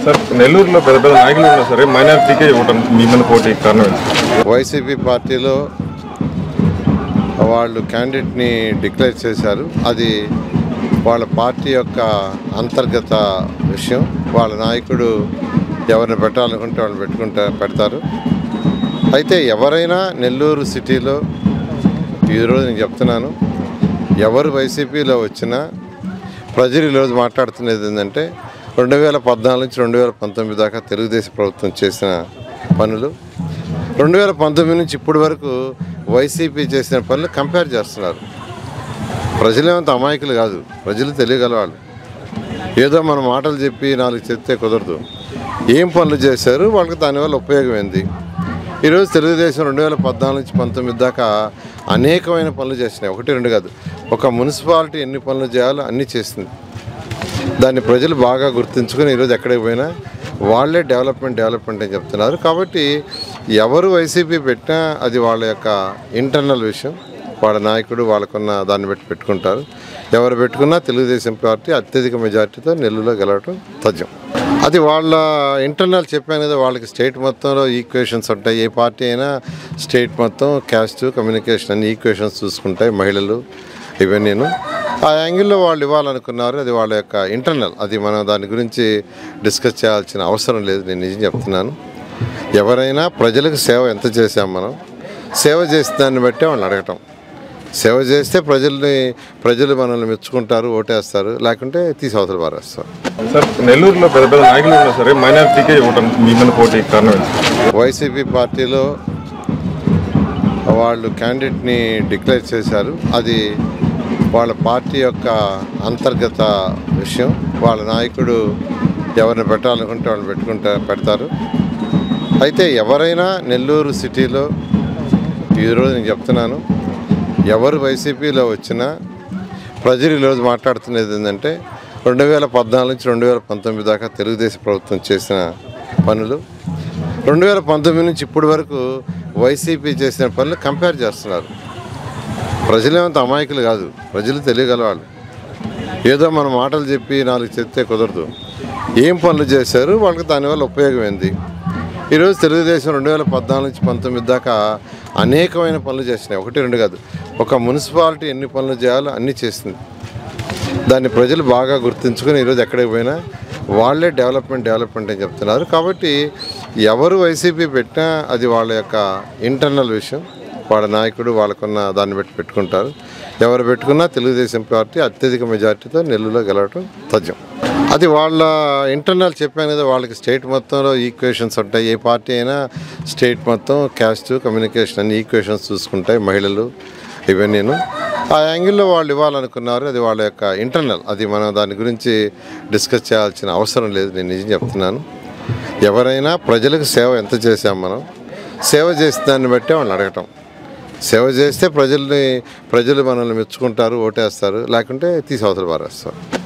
Sir నెల్లూరులో పెద్ద పెద్ద నాయకులు ఉన్నా సరే మైనారిటీకే ఇవ్వటం మీ మీద పోటీ కారణం ఏంటి? వైసీపీ పార్టీలో వాళ్ళు క్యాండిడేట్ని డిక్లేర్ చేశారు అది వాళ్ళ పార్టీ యొక్క అంతర్గత విషయం వాళ్ళ నాయకుడు ఎవరిని పెట్టాలనుకుంటే వాళ్ళు పెట్టుకుంటా పెడతారు అయితే ఎవరైనా నెల్లూరు సిటీలో ఈరోజు నేను చెప్తున్నాను ఎవరు వైసీపీలో వచ్చినా ప్రజలు ఈరోజు మాట్లాడుతున్నది ఏంటంటే రెండు వేల పద్నాలుగు నుంచి రెండు వేల పంతొమ్మిది దాకా తెలుగుదేశం ప్రభుత్వం చేసిన పనులు రెండు వేల పంతొమ్మిది నుంచి ఇప్పటి వరకు వైసీపీ చేసిన పనులు కంపేర్ చేస్తున్నారు ప్రజలేమంత అమాయకులు కాదు ప్రజలు తెలియగలవాళ్ళు ఏదో మన మాటలు చెప్పి నాలుగు చెప్తే కుదరదు ఏం పనులు చేశారు వాళ్ళకి దానివల్ల ఉపయోగం ఏంది ఈరోజు తెలుగుదేశం రెండు వేల పద్నాలుగు నుంచి పంతొమ్మిది దాకా అనేకమైన పనులు చేసినాయి ఒకటి రెండు కాదు ఒక మున్సిపాలిటీ ఎన్ని పనులు చేయాలో అన్నీ చేసింది దాన్ని ప్రజలు బాగా గుర్తుంచుకొని ఈరోజు ఎక్కడికి పోయినా వాళ్ళే డెవలప్మెంట్ డెవలప్మెంట్ అని చెప్తున్నారు కాబట్టి ఎవరు వైసీపీ పెట్టినా అది వాళ్ళ యొక్క ఇంటర్నల్ విషయం వాళ్ళ నాయకుడు వాళ్ళకున్న దాన్ని బట్టి పెట్టుకుంటారు ఎవరు పెట్టుకున్నా తెలుగుదేశం పార్టీ అత్యధిక మెజార్టీతో నెల్లూరులో గెలవడం తథ్యం అది వాళ్ళ ఇంటర్నల్ చెప్పాను కదా వాళ్ళకి స్టేట్ మొత్తంలో ఈక్వేషన్స్ ఉంటాయి ఏ పార్టీ అయినా స్టేట్ మొత్తం క్యాస్ట్ కమ్యూనికేషన్ అన్ని ఈక్వేషన్స్ చూసుకుంటాయి మహిళలు ఇవన్నీను ఆ యాంగిల్లో వాళ్ళు ఇవ్వాలనుకున్నారు అది వాళ్ళ యొక్క ఇంటర్నల్ అది మనం దాని గురించి డిస్కస్ చేయాల్సిన అవసరం లేదు నేను నిజం చెప్తున్నాను ఎవరైనా ప్రజలకు సేవ ఎంత చేసాం మనం సేవ చేసిన దాన్ని బట్టే వాళ్ళని అడగటం సేవ చేస్తే ప్రజల్ని ప్రజలు మనల్ని మెచ్చుకుంటారు ఓటేస్తారు లేకుంటే తీసి అవతల పారేస్తారు సార్ నెల్లూరులో పెద్ద పెద్ద నాయకులు ఉన్నా సరే మైనారిటీకే ఇవ్వటం మీ మీద పోటీ కారణం ఏంటి? వైసీపీ పార్టీలో వాళ్ళు క్యాండిడేట్ని డిక్లేర్ చేశారు అది వాళ్ళ పార్టీ యొక్క అంతర్గత విషయం వాళ్ళ నాయకుడు ఎవరిని పెట్టాలనుకుంటే వాళ్ళు పెట్టుకుంటా పెడతారు అయితే ఎవరైనా నెల్లూరు సిటీలో ఈరోజు నేను చెప్తున్నాను ఎవరు వైసీపీలో వచ్చినా ప్రజలు ఈరోజు మాట్లాడుతున్నది ఏంటంటే రెండు వేల పద్నాలుగు నుంచి రెండు వేల పంతొమ్మిది దాకా తెలుగుదేశం ప్రభుత్వం చేసిన పనులు రెండు వేల పంతొమ్మిది నుంచి ఇప్పటి వరకు వైసీపీ చేసిన పనులు కంపేర్ చేస్తున్నారు ప్రజలేమంత అమాయకులు కాదు ప్రజలు తెలియగలవాళ్ళు ఏదో మన మాటలు చెప్పి నాలుగు చెప్తే కుదరదు ఏం పనులు చేశారు వాళ్ళకి దానివల్ల ఉపయోగం ఏంది ఈరోజు తెలుగుదేశం రెండు వేల పద్నాలుగు నుంచి పంతొమ్మిది దాకా అనేకమైన పనులు చేసినాయి ఒకటి రెండు కాదు ఒక మున్సిపాలిటీ ఎన్ని పనులు చేయాలో అన్నీ చేసింది దాన్ని ప్రజలు బాగా గుర్తుంచుకొని ఈరోజు ఎక్కడికి పోయినా వాళ్ళే డెవలప్మెంట్ డెవలప్మెంట్ అని చెప్తున్నారు కాబట్టి ఎవరు వైసీపీ పెట్టినా అది వాళ్ళ యొక్క ఇంటర్నల్ విషయం వాళ్ళ నాయకుడు వాళ్ళకున్న దాన్ని బట్టి పెట్టుకుంటారు ఎవరు పెట్టుకున్నా తెలుగుదేశం పార్టీ అత్యధిక మెజార్టీతో నెల్లూరులో గెలవడం తథ్యం అది వాళ్ళ ఇంటర్నల్ చెప్పాను కదా వాళ్ళకి స్టేట్ మొత్తంలో ఈక్వేషన్స్ ఉంటాయి ఏ పార్టీ అయినా స్టేట్ మొత్తం క్యాస్ట్ కమ్యూనికేషన్ అన్ని ఈక్వేషన్స్ చూసుకుంటాయి మహిళలు ఇవన్నీను ఆ యాంగిల్లో వాళ్ళు ఇవ్వాలనుకున్నారు అది వాళ్ళ యొక్క ఇంటర్నల్ అది మనం దాని గురించి డిస్కస్ చేయాల్సిన అవసరం లేదు నేను నిజం చెప్తున్నాను ఎవరైనా ప్రజలకు సేవ ఎంత చేసాం మనం సేవ చేసిన దాన్ని బట్టే వాళ్ళని అడగటం సేవ చేస్తే ప్రజల్ని ప్రజలు మనల్ని మెచ్చుకుంటారు ఓటేస్తారు లేకుంటే తీసి అవతల పారేస్తారు